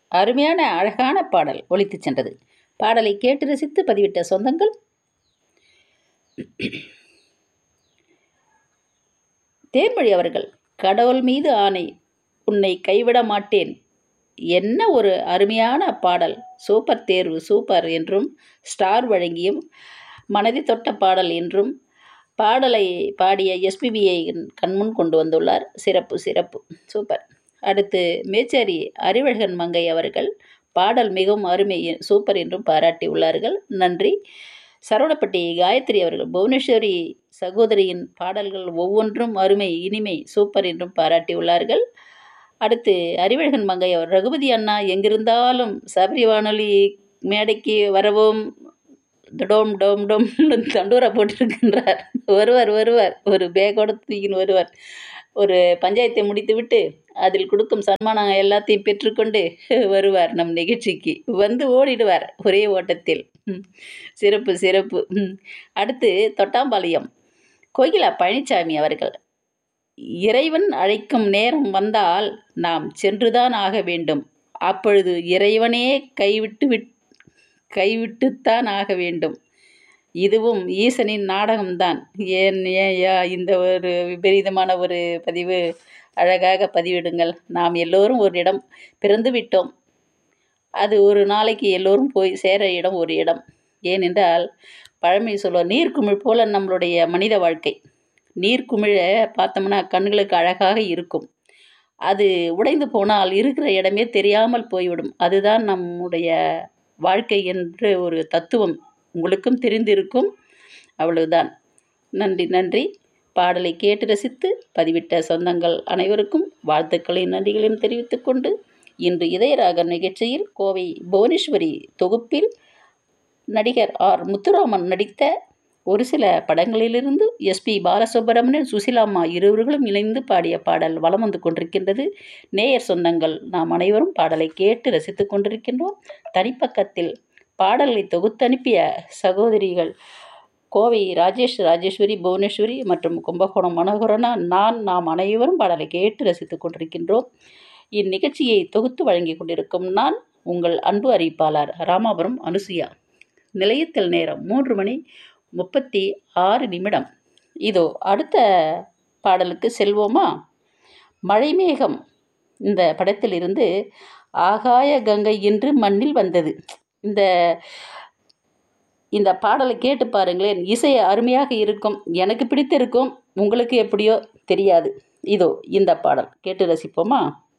அருமையான அழகான பாடல் ஒலித்துச் சென்றது பாடலை கேட்டு ரசித்து பதிவிட்ட சொந்தங்கள் தேன்மொழி அவர்கள் கடவுள் மீது ஆணை உன்னை கைவிட மாட்டேன் என்ன ஒரு அருமையான பாடல் சூப்பர் தேர்வு சூப்பர் என்றும் ஸ்டார் வழங்கியும் மனதை தொட்ட பாடல் என்றும் பாடலை பாடிய எஸ்பிபியை கண்முன் கொண்டு வந்துள்ளார் சிறப்பு சிறப்பு சூப்பர் அடுத்து மேச்சேரி அறிவழகன் மங்கை அவர்கள் பாடல் மிகவும் அருமை சூப்பர் என்றும் பாராட்டியுள்ளார்கள் நன்றி சரவணப்பட்டி காயத்ரி அவர்கள் புவனேஸ்வரி சகோதரியின் பாடல்கள் ஒவ்வொன்றும் அருமை இனிமை சூப்பர் என்றும் பாராட்டியுள்ளார்கள் அடுத்து அறிவழகன் மங்கை அவர் ரகுபதி அண்ணா எங்கிருந்தாலும் சபரி வானொலி மேடைக்கு வரவும் டோம் டோம் டோம் தண்டூரா போட்டிருக்கின்றார் வருவார் வருவார் ஒரு பேக்கோட தூக்கின்னு வருவார் ஒரு பஞ்சாயத்தை முடித்துவிட்டு அதில் கொடுக்கும் சன்மானம் எல்லாத்தையும் பெற்றுக்கொண்டு வருவார் நம் நிகழ்ச்சிக்கு வந்து ஓடிடுவார் ஒரே ஓட்டத்தில் ம். சிறப்பு சிறப்பு ம். அடுத்து தொட்டாம்பாளையம் கோகிலா பழனிசாமி அவர்கள் இறைவன் அழைக்கும் நேரம் வந்தால் நாம் சென்றுதான் ஆக வேண்டும் அப்பொழுது இறைவனே கைவிட்டு விட் கைவிட்டுத்தான் ஆக வேண்டும் இதுவும் ஈசனின் நாடகம்தான் ஏன் ஏன் யா இந்த ஒரு விபரீதமான ஒரு பதிவு அழகாக பதிவிடுங்கள் நாம் எல்லோரும் ஒரு இடம் பிறந்து விட்டோம் அது ஒரு நாளைக்கு எல்லோரும் போய் சேர இடம் ஒரு இடம் ஏனென்றால் பழமை சொல்லுவோம் நீர்க்குமிழ் போல நம்மளுடைய மனித வாழ்க்கை நீர்க்குமிழை பார்த்தோம்னா கண்களுக்கு அழகாக இருக்கும் அது உடைந்து போனால் இருக்கிற இடமே தெரியாமல் போய்விடும் அதுதான் நம்முடைய வாழ்க்கை என்ற ஒரு தத்துவம் உங்களுக்கும் தெரிந்திருக்கும் அவ்வளவுதான் நன்றி நன்றி பாடலை கேட்டு ரசித்து பதிவிட்ட சொந்தங்கள் அனைவருக்கும் வாழ்த்துக்களையும் நன்றிகளையும் தெரிவித்துக் கொண்டு இன்று இதயராக நிகழ்ச்சியில் கோவை புவனேஸ்வரி தொகுப்பில் நடிகர் ஆர் முத்துராமன் நடித்த ஒரு சில படங்களிலிருந்து எஸ்பி பாலசுப்ரமணியன் சுசிலாம்மா இருவர்களும் இணைந்து பாடிய பாடல் வலம் வந்து கொண்டிருக்கின்றது நேயர் சொந்தங்கள் நாம் அனைவரும் பாடலை கேட்டு ரசித்துக் கொண்டிருக்கின்றோம் தனிப்பக்கத்தில் பாடல்களை தொகுத்தனுப்பிய சகோதரிகள் கோவை ராஜேஷ் ராஜேஸ்வரி புவனேஸ்வரி மற்றும் கும்பகோணம் மனோகரனா நான் நாம் அனைவரும் பாடலை கேட்டு ரசித்துக் கொண்டிருக்கின்றோம் இந்நிகழ்ச்சியை தொகுத்து வழங்கி கொண்டிருக்கும் நான் உங்கள் அன்பு அறிவிப்பாளர் ராமாபுரம் அனுசுயா நிலையத்தில் நேரம் மூன்று மணி முப்பத்தி ஆறு நிமிடம் இதோ அடுத்த பாடலுக்கு செல்வோமா மழைமேகம் இந்த படத்திலிருந்து ஆகாய கங்கை என்று மண்ணில் வந்தது இந்த இந்த பாடலை கேட்டு பாருங்களேன் இசை அருமையாக இருக்கும் எனக்கு பிடித்திருக்கும் உங்களுக்கு எப்படியோ தெரியாது இதோ இந்த பாடல் கேட்டு ரசிப்போமா